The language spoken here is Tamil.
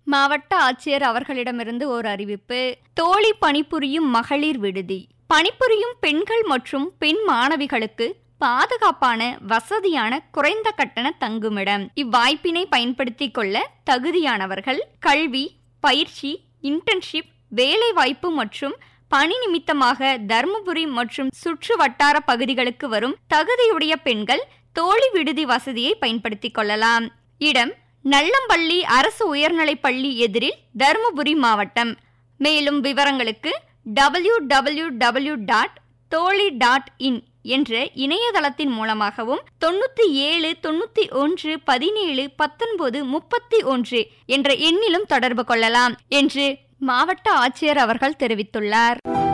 மாவட்ட ஆட்சியர் அவர்களிடமிருந்து ஒரு அறிவிப்பு தோழி பணிபுரியும் மகளிர் விடுதி பணிபுரியும் பெண்கள் மற்றும் பெண் மாணவிகளுக்கு பாதுகாப்பான வசதியான குறைந்த கட்டண தங்குமிடம் இவ்வாய்ப்பினை பயன்படுத்திக் கொள்ள தகுதியானவர்கள் கல்வி பயிற்சி இன்டர்ன்ஷிப் வேலைவாய்ப்பு மற்றும் பணி நிமித்தமாக தருமபுரி மற்றும் சுற்று வட்டார பகுதிகளுக்கு வரும் தகுதியுடைய பெண்கள் தோழி விடுதி வசதியை பயன்படுத்திக் கொள்ளலாம் இடம் நல்லம்பள்ளி அரசு உயர்நிலைப் பள்ளி எதிரில் தருமபுரி மாவட்டம் மேலும் விவரங்களுக்கு W W W dot Thozhi dot in என்ற இணையதளத்தின் மூலமாகவும் தொண்ணூத்தி ஏழு தொண்ணூத்தி ஒன்று பதினேழு பத்தொன்பது முப்பத்தி ஒன்று என்ற எண்ணிலும் தொடர்பு கொள்ளலாம் என்று மாவட்ட ஆட்சியர் அவர்கள் தெரிவித்துள்ளார்